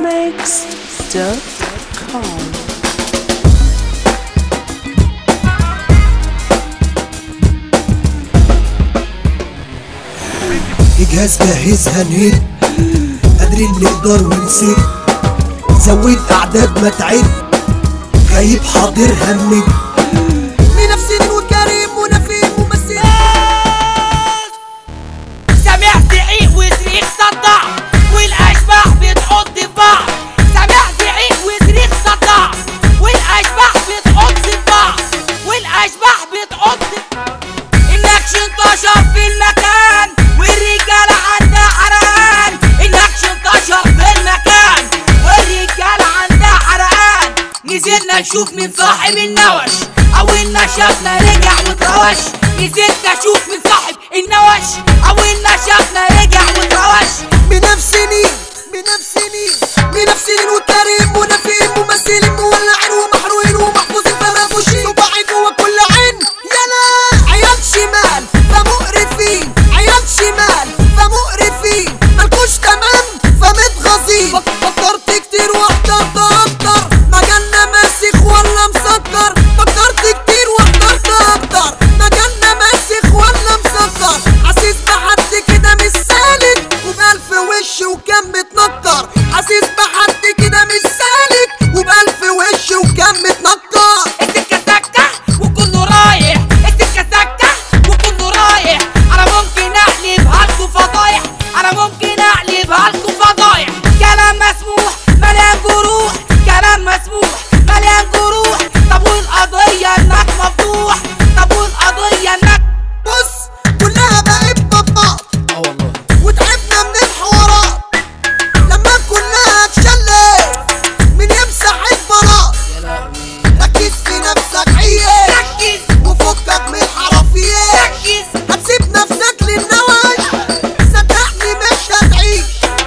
arabmix.com الجهاز جهزها نهيد قادرين نقدر ونسيب زود اعداد ما تعد غايب حاضر همد منافسين وكريم ونفيم ممثل سامع زعيق وزريق صدع والاشباح بتحط في بعض سامع زعيق وزريق صدع والاشباح بتحط في بعض والاشباح بتحط في النكش انتشر في المكان والرجالة عندها حرقان النكش انتشر في المكان والرجالة عندها حرقان نزلنا نشوف من صاحب النوش اول ما شافنا رجع وتروش نزلت اشوف من صاحب النوش اول ما شافنا رجع وتروش منافسين منافسين منافسين وكريم ونفيم ممثلين مولعين ومحروقين ومحفوظين فما فوشين صباعي جوا كل عين يلا عيال شمال فمقرفين عيال شمال فمقرفين مالكوش تمام فمتغاظين فك- فكرت كتير واحترت اكتر مجالنا ماسخ ولا مسكر فكرت كتير واحترت اكتر مجالنا ماسخ ولا مسكر حاسس بحد كده مش سالك وبألف وش وكان متنكر حاسس بحد كده مش سالك وبألف وش وكان متنكر السكة سكة وكله رايح السكة سكة وكله رايح انا ممكن اقلبها لكم فضايح انا ممكن اقلبها لكم فضايح كلام مسموح مليان جروح كلام مسموح مليان جروح طب والقضية انك مفتوح طب والقضية انك بص كلها بقت ببعض اه والله وتعبنا من الحوارات لما كلها تشلف من يمسح البلاط ركز في نفسك عيش ركز وفكك من الحرفيات ركز هتسيب نفسك للنوش صدقني مش هتعيش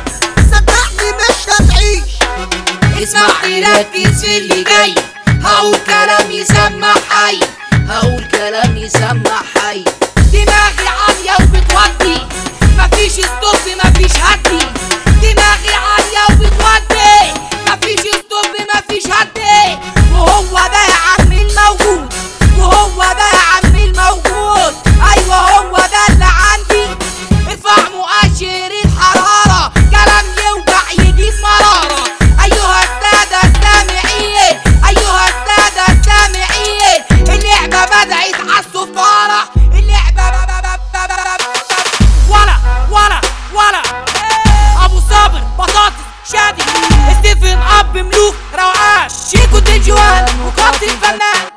صدقني مش هتعيش اسمع ركز في اللي جاي هقول كلام يسمع حي هقول كلام يسمع حي دماغي عالية وبتودي مفيش ستوب مفيش هدي دماغي عالية وبتودي مفيش ستوب مفيش هدي وهو ده يا عم الموجود وهو ده يا عم الموجود ايوه هو ده اللي عندي ارفع مؤشر الحرارة كلام يوجع يجيب مرارة أيها السادة السامعين أيها السادة السامعين اللعبة بدأت عالصفارة اللعبة ب- ب- ب- ب- ب- ب- ولا ولا ولا أبو صابر بطاطس شادي ستيفن أب ملوك روقان شيكو ديجوان وقاتل فنان